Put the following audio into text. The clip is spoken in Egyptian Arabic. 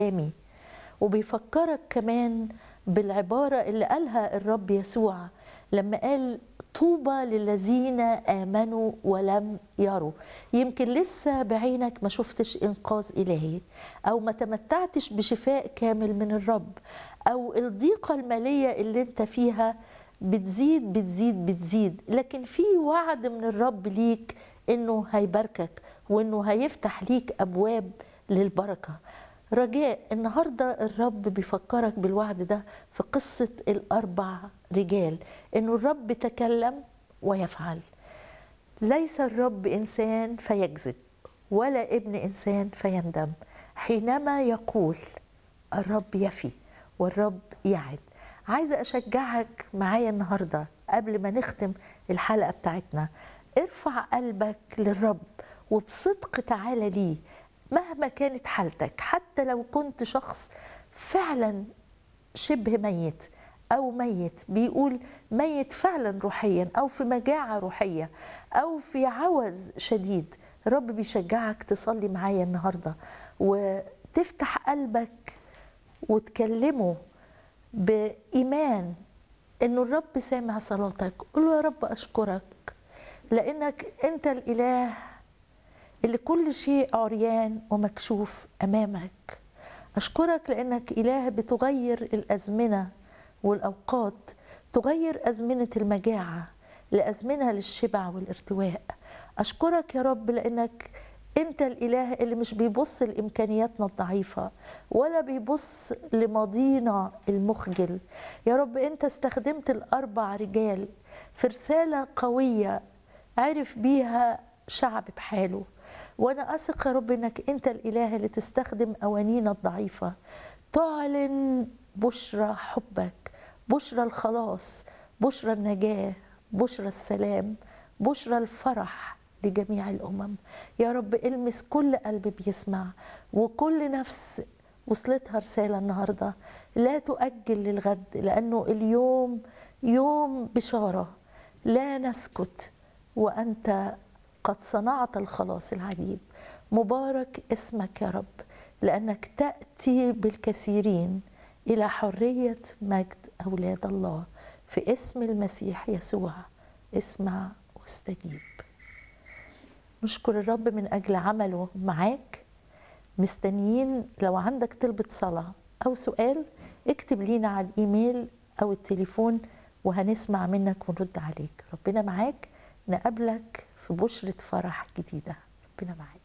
قدامي وبيفكرك كمان بالعبارة اللي قالها الرب يسوع لما قال طوبى للذين آمنوا ولم يروا يمكن لسه بعينك ما شفتش إنقاذ إلهي أو ما تمتعتش بشفاء كامل من الرب أو الضيقة المالية اللي انت فيها بتزيد بتزيد بتزيد لكن في وعد من الرب ليك انه هيباركك وانه هيفتح ليك ابواب للبركه رجاء النهارده الرب بيفكرك بالوعد ده في قصه الاربع رجال انه الرب تكلم ويفعل ليس الرب انسان فيكذب ولا ابن انسان فيندم حينما يقول الرب يفي والرب يعد عايزه اشجعك معايا النهارده قبل ما نختم الحلقه بتاعتنا ارفع قلبك للرب وبصدق تعالى ليه مهما كانت حالتك حتى لو كنت شخص فعلا شبه ميت او ميت بيقول ميت فعلا روحيا او في مجاعه روحيه او في عوز شديد الرب بيشجعك تصلي معايا النهارده وتفتح قلبك وتكلمه بايمان انه الرب سامع صلاتك قول له يا رب اشكرك لانك انت الاله اللي كل شيء عريان ومكشوف امامك اشكرك لانك اله بتغير الازمنه والاوقات تغير ازمنه المجاعه لازمنه للشبع والارتواء اشكرك يا رب لانك انت الاله اللي مش بيبص لامكانياتنا الضعيفه ولا بيبص لماضينا المخجل يا رب انت استخدمت الاربع رجال في رساله قويه عرف بيها شعب بحاله وانا اثق يا رب انك انت الاله اللي تستخدم اوانينا الضعيفه تعلن بشرى حبك بشرى الخلاص بشرى النجاه بشرى السلام بشرى الفرح لجميع الامم يا رب المس كل قلب بيسمع وكل نفس وصلتها رساله النهارده لا تؤجل للغد لانه اليوم يوم بشاره لا نسكت وانت قد صنعت الخلاص العجيب مبارك اسمك يا رب لانك تاتي بالكثيرين الى حريه مجد اولاد الله في اسم المسيح يسوع اسمع واستجيب نشكر الرب من اجل عمله معاك مستنيين لو عندك طلبة صلاة أو سؤال اكتب لينا على الإيميل أو التليفون وهنسمع منك ونرد عليك ربنا معاك نقابلك في بشرة فرح جديدة ربنا معاك